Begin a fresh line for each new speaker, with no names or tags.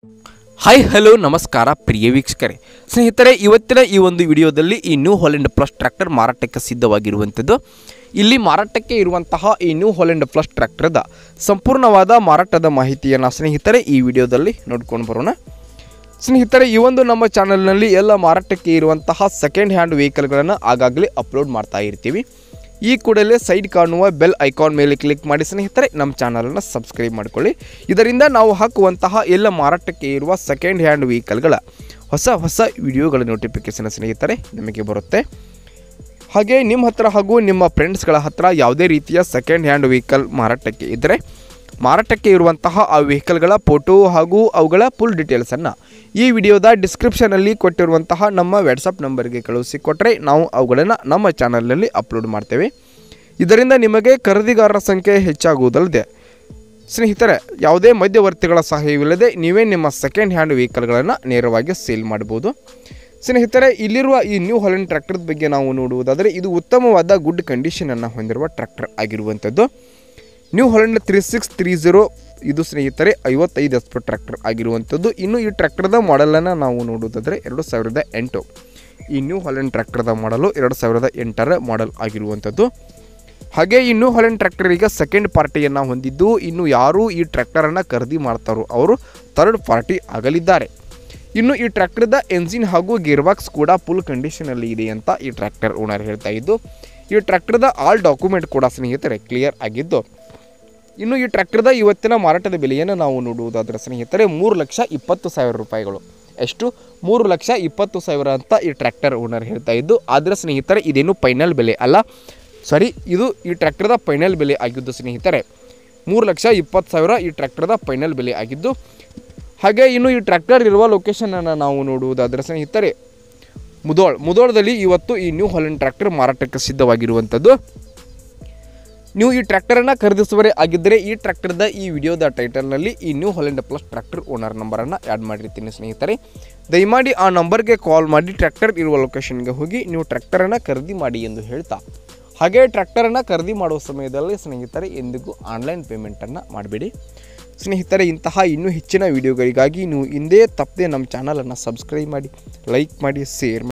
hi hello ನಮಸ್ಕಾರ ಪ್ರಿಯ ವೀಕ್ಷಕರೇ ಸ್ನೇಹಿತರೆ ಇವತ್ತಿನ ಈ ಒಂದು ವಿಡಿಯೋದಲ್ಲಿ ಈ ನ್ಯೂ ಹಾಲೆಂಡ್ ಪ್ಲಸ್ ಟ್ರ್ಯಾಕ್ಟರ್ ಮಾರಾಟಕ್ಕೆ ಸಿದ್ಧವಾಗಿರುವಂಥದ್ದು ಇಲ್ಲಿ ಮಾರಾಟಕ್ಕೆ ಇರುವಂತಹ ಈ ನ್ಯೂ ಹಾಲೆಂಡ್ ಪ್ಲಸ್ ಟ್ರ್ಯಾಕ್ಟರ್ದ ಸಂಪೂರ್ಣವಾದ ಮಾರಾಟದ ಮಾಹಿತಿಯನ್ನು ಸ್ನೇಹಿತರೆ ಈ ವಿಡಿಯೋದಲ್ಲಿ ನೋಡ್ಕೊಂಡು ಬರೋಣ ಸ್ನೇಹಿತರೆ ಈ ಒಂದು ನಮ್ಮ ಚಾನಲ್ನಲ್ಲಿ ಎಲ್ಲ ಮಾರಾಟಕ್ಕೆ ಇರುವಂತಹ ಸೆಕೆಂಡ್ ಹ್ಯಾಂಡ್ ವೆಹಿಕಲ್ಗಳನ್ನು ಆಗಾಗಲೇ ಅಪ್ಲೋಡ್ ಮಾಡ್ತಾ ಇರ್ತೀವಿ ಈ ಕೂಡಲೇ ಸೈಡ್ ಕಾಣುವ ಬೆಲ್ ಐಕಾನ್ ಮೇಲೆ ಕ್ಲಿಕ್ ಮಾಡಿ ಸ್ನೇಹಿತರೆ ನಮ್ಮ ಚಾನಲನ್ನು ಸಬ್ಸ್ಕ್ರೈಬ್ ಮಾಡಿಕೊಳ್ಳಿ ಇದರಿಂದ ನಾವು ಹಾಕುವಂತಹ ಎಲ್ಲ ಮಾರಾಟಕ್ಕೆ ಇರುವ ಸೆಕೆಂಡ್ ಹ್ಯಾಂಡ್ ವೆಹಿಕಲ್ಗಳ ಹೊಸ ಹೊಸ ವಿಡಿಯೋಗಳ ನೋಟಿಫಿಕೇಷನ್ ಸ್ನೇಹಿತರೆ ನಿಮಗೆ ಬರುತ್ತೆ ಹಾಗೆ ನಿಮ್ಮ ಹತ್ರ ಹಾಗೂ ನಿಮ್ಮ ಫ್ರೆಂಡ್ಸ್ಗಳ ಹತ್ರ ಯಾವುದೇ ರೀತಿಯ ಸೆಕೆಂಡ್ ಹ್ಯಾಂಡ್ ವೆಹಿಕಲ್ ಮಾರಾಟಕ್ಕೆ ಇದ್ದರೆ ಮಾರಾಟಕ್ಕೆ ಇರುವಂತಹ ಆ ವೆಹಿಕಲ್ಗಳ ಫೋಟೋ ಹಾಗೂ ಅವುಗಳ ಫುಲ್ ಡೀಟೇಲ್ಸನ್ನು ಈ ವಿಡಿಯೋದ ಡಿಸ್ಕ್ರಿಪ್ಷನಲ್ಲಿ ಕೊಟ್ಟಿರುವಂತಹ ನಮ್ಮ ವಾಟ್ಸಪ್ ನಂಬರ್ಗೆ ಕಳುಹಿಸಿಕೊಟ್ರೆ ನಾವು ಅವುಗಳನ್ನು ನಮ್ಮ ಚಾನಲ್ನಲ್ಲಿ ಅಪ್ಲೋಡ್ ಮಾಡ್ತೇವೆ ಇದರಿಂದ ನಿಮಗೆ ಖರೀದಿಗಾರರ ಸಂಖ್ಯೆ ಹೆಚ್ಚಾಗುವುದಲ್ಲದೆ ಸ್ನೇಹಿತರೆ ಯಾವುದೇ ಮಧ್ಯವರ್ತಿಗಳ ಸಹಾಯವಿಲ್ಲದೆ ನೀವೇ ನಿಮ್ಮ ಸೆಕೆಂಡ್ ಹ್ಯಾಂಡ್ ವೆಹಿಕಲ್ಗಳನ್ನು ನೇರವಾಗಿ ಸೇಲ್ ಮಾಡ್ಬೋದು ಸ್ನೇಹಿತರೆ ಇಲ್ಲಿರುವ ಈ ನ್ಯೂ ಹಾಲೆಂಡ್ ಟ್ರ್ಯಾಕ್ಟರ್ ಬಗ್ಗೆ ನಾವು ನೋಡುವುದಾದರೆ ಇದು ಉತ್ತಮವಾದ ಗುಡ್ ಕಂಡೀಷನನ್ನು ಹೊಂದಿರುವ ಟ್ರ್ಯಾಕ್ಟರ್ ಆಗಿರುವಂಥದ್ದು New Holland three six three zero ಇದು ಸ್ನೇಹಿತರೆ ಐವತ್ತೈದು ಎಸ್ ಪಿ ಟ್ರ್ಯಾಕ್ಟರ್ ಆಗಿರುವಂಥದ್ದು ಇನ್ನು ಈ ಟ್ರ್ಯಾಕ್ಟರ್ದ ಮಾಡೆಲನ್ನು ನಾವು ನೋಡುವುದಾದರೆ ಎರಡು ಸಾವಿರದ ಎಂಟು ಈ ನ್ಯೂ ಹಾಲೆಂಡ್ ಟ್ರ್ಯಾಕ್ಟರ್ದ ಮಾಡಲು ಎರಡು ಸಾವಿರದ ಎಂಟರ ಮಾಡೆಲ್ ಆಗಿರುವಂಥದ್ದು ಹಾಗೆ ಈ ನ್ಯೂ ಹಾಲೆಂಡ್ ಟ್ರ್ಯಾಕ್ಟರ್ ಈಗ ಸೆಕೆಂಡ್ ಪಾರ್ಟಿಯನ್ನು ಹೊಂದಿದ್ದು ಇನ್ನು ಯಾರು ಈ ಟ್ರ್ಯಾಕ್ಟರನ್ನು ಖರೀದಿ ಮಾಡ್ತಾರೋ ಅವರು ಥರ್ಡ್ ಪಾರ್ಟಿ ಆಗಲಿದ್ದಾರೆ ಇನ್ನು ಈ ಟ್ರ್ಯಾಕ್ಟರ್ದ ಎಂಜಿನ್ ಹಾಗೂ ಗೇರ್ಬಾಕ್ಸ್ ಕೂಡ ಫುಲ್ ಕಂಡೀಷನಲ್ಲಿ ಇದೆ ಅಂತ ಈ ಟ್ರ್ಯಾಕ್ಟರ್ ಓನರ್ ಹೇಳ್ತಾ ಇದ್ದು ಈ ಟ್ರ್ಯಾಕ್ಟರ್ದ ಆಲ್ ಡಾಕ್ಯುಮೆಂಟ್ ಕೂಡ ಸ್ನೇಹಿತರೆ ಕ್ಲಿಯರ್ ಆಗಿದ್ದು ಇನ್ನು ಈ ಟ್ರ್ಯಾಕ್ಟರ್ದ ಇವತ್ತಿನ ಮಾರಾಟದ ಬೆಲೆಯನ್ನು ನಾವು ನೋಡುವುದಾದರೆ ಸ್ನೇಹಿತರೆ ಮೂರು ಲಕ್ಷ ಇಪ್ಪತ್ತು ಸಾವಿರ ರೂಪಾಯಿಗಳು ಎಷ್ಟು ಮೂರು ಲಕ್ಷ ಇಪ್ಪತ್ತು ಸಾವಿರ ಅಂತ ಈ ಟ್ರ್ಯಾಕ್ಟರ್ ಓನರ್ ಹೇಳ್ತಾ ಇದ್ದು ಆದರೆ ಸ್ನೇಹಿತರೆ ಇದೇನು ಫೈನಲ್ ಬೆಲೆ ಅಲ್ಲ ಸಾರಿ ಇದು ಈ ಟ್ರ್ಯಾಕ್ಟರ್ದ ಫೈನಲ್ ಬೆಲೆ ಆಗಿದ್ದು ಸ್ನೇಹಿತರೆ ಮೂರು ಲಕ್ಷ ಇಪ್ಪತ್ತು ಸಾವಿರ ಈ ಟ್ರ್ಯಾಕ್ಟರ್ದ ಫೈನಲ್ ಬೆಲೆ ಆಗಿದ್ದು ಹಾಗೆ ಇನ್ನು ಈ ಟ್ರ್ಯಾಕ್ಟರ್ ಇರುವ ಲೊಕೇಶನನ್ನು ನಾವು ನೋಡುವುದಾದರೆ ಸ್ನೇಹಿತರೆ ಮುದೋಳ್ ಮುದೋಳದಲ್ಲಿ ಇವತ್ತು ಈ ನ್ಯೂ ಹಾಲೆಂಡ್ ಟ್ರ್ಯಾಕ್ಟರ್ ಮಾರಾಟಕ್ಕೆ ಸಿದ್ಧವಾಗಿರುವಂಥದ್ದು ನೀವು ಈ ಟ್ರ್ಯಾಕ್ಟರನ್ನು ಖರೀದಿಸುವರೇ ಆಗಿದ್ದರೆ ಈ ಟ್ರ್ಯಾಕ್ಟರ್ದ ಈ ವಿಡಿಯೋದ ಟೈಟಲ್ನಲ್ಲಿ ಈ New Holland plus tractor owner ನಂಬರನ್ನು ಆ್ಯಡ್ ಮಾಡಿರ್ತೀನಿ ಸ್ನೇಹಿತರೆ ದಯಮಾಡಿ ಆ ನಂಬರ್ಗೆ ಕಾಲ್ ಮಾಡಿ ಟ್ರ್ಯಾಕ್ಟರ್ ಇರುವ ಲೊಕೇಶನ್ಗೆ ಹೋಗಿ ನೀವು ಟ್ರ್ಯಾಕ್ಟರನ್ನು ಖರೀದಿ ಮಾಡಿ ಎಂದು ಹೇಳ್ತಾ ಹಾಗೆ ಟ್ರ್ಯಾಕ್ಟರನ್ನು ಖರೀದಿ ಮಾಡುವ ಸಮಯದಲ್ಲಿ ಸ್ನೇಹಿತರೆ ಎಂದಿಗೂ ಆನ್ಲೈನ್ ಪೇಮೆಂಟನ್ನು ಮಾಡಬೇಡಿ ಸ್ನೇಹಿತರೆ ಇಂತಹ ಇನ್ನೂ ಹೆಚ್ಚಿನ ವಿಡಿಯೋಗಳಿಗಾಗಿ ನೀವು ಹಿಂದೆ ತಪ್ಪದೆ ನಮ್ಮ ಚಾನಲನ್ನು ಸಬ್ಸ್ಕ್ರೈಬ್ ಮಾಡಿ ಲೈಕ್ ಮಾಡಿ ಶೇರ್ ಮಾಡಿ